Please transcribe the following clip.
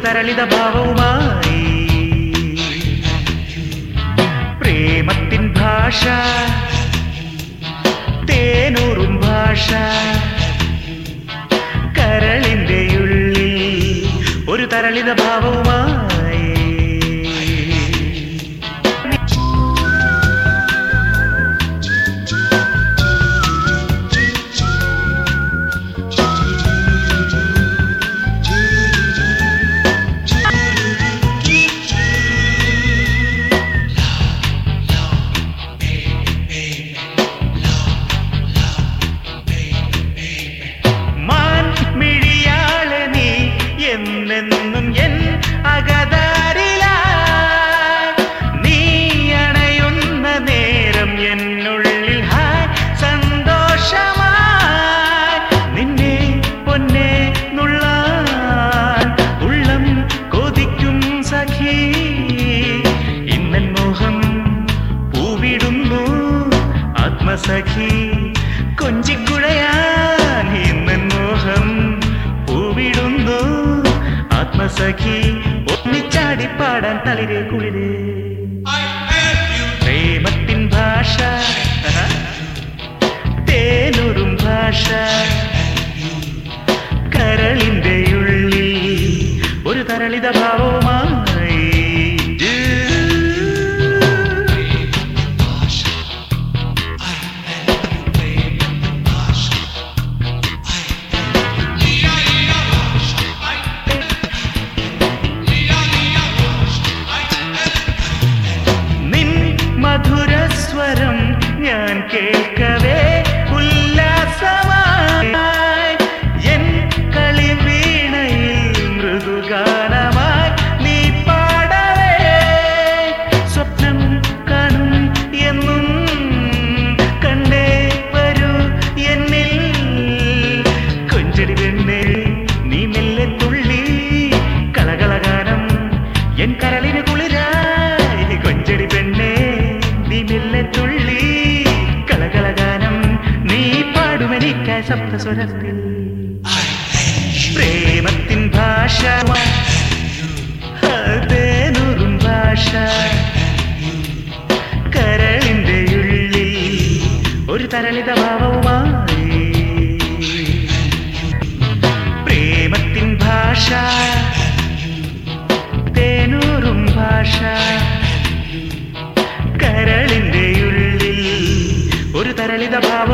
തരളിത ഭാവവുമായി പ്രേമത്തിൻ ഭാഷ തേനൂറും ഭാഷ കരളിന്റെ ഉള്ളിൽ ഒരു തരളിത ഭാവവുമായി മാൻ മിഴിയാളെ നീ എന്നെന്നും എൻ അകതാരില നീ അണയുന്ന നേരം എന്നുള്ളിൽ ഹായ് സന്തോഷമായി നിന്നെ പൊന്നെ നുള്ളാൻ ഉള്ളം കൊതിക്കും സഖി ഇന്നൻ മോഹം പൂവിടുന്നു ആത്മസഖി കൊഞ്ചിക്കുഴയാൻ ഇന്നൻ മോഹം പൂവിടുന്നു ആത്മസഖി ഒന്നിച്ചാടി പാടാൻ തളിരെ കുളിര് പ്രേമത്തിൻ ഭാഷ തേനൂറും ഭാഷ കരളിന്റെ ഉള്ളിൽ ഒരു തരളിത ഭാവവുമായി നിൻ മധുരസ്വരം ഞാൻ കേൾക്കവേ ഉല്ലാസമായി എൻ കളിവീണയിൽ മൃദുഗാനമായി നീ പാടവേ സ്വപ്നം കാണും എന്നും കണ്ടേ വരൂ എന്നിൽ കൊഞ്ചടി പെണ്ണേ നീ മെല്ലെ തുള്ളി കളകളഗാനം എൻ കരളിന് കുളിരായി കൊഞ്ചടി പെണ്ണേ നീ മെല്ലെ തുള്ളി കളകളഗാനം നീ പാടുമെനിക്കായി സപ്തസ്വരത്തിൽ പ്രേമത്തിൻ ഭാഷ അതേനൂറും ഭാഷ കരളിന്റെ ഉള്ളിൽ ഒരു തരളിത ഭാവവുമായി പ്രേമത്തിൻ ഭാഷ തേനൂറും ഭാഷ കരളിന്റെ ഉള്ളിൽ ഒരു തരളിത ഭാവ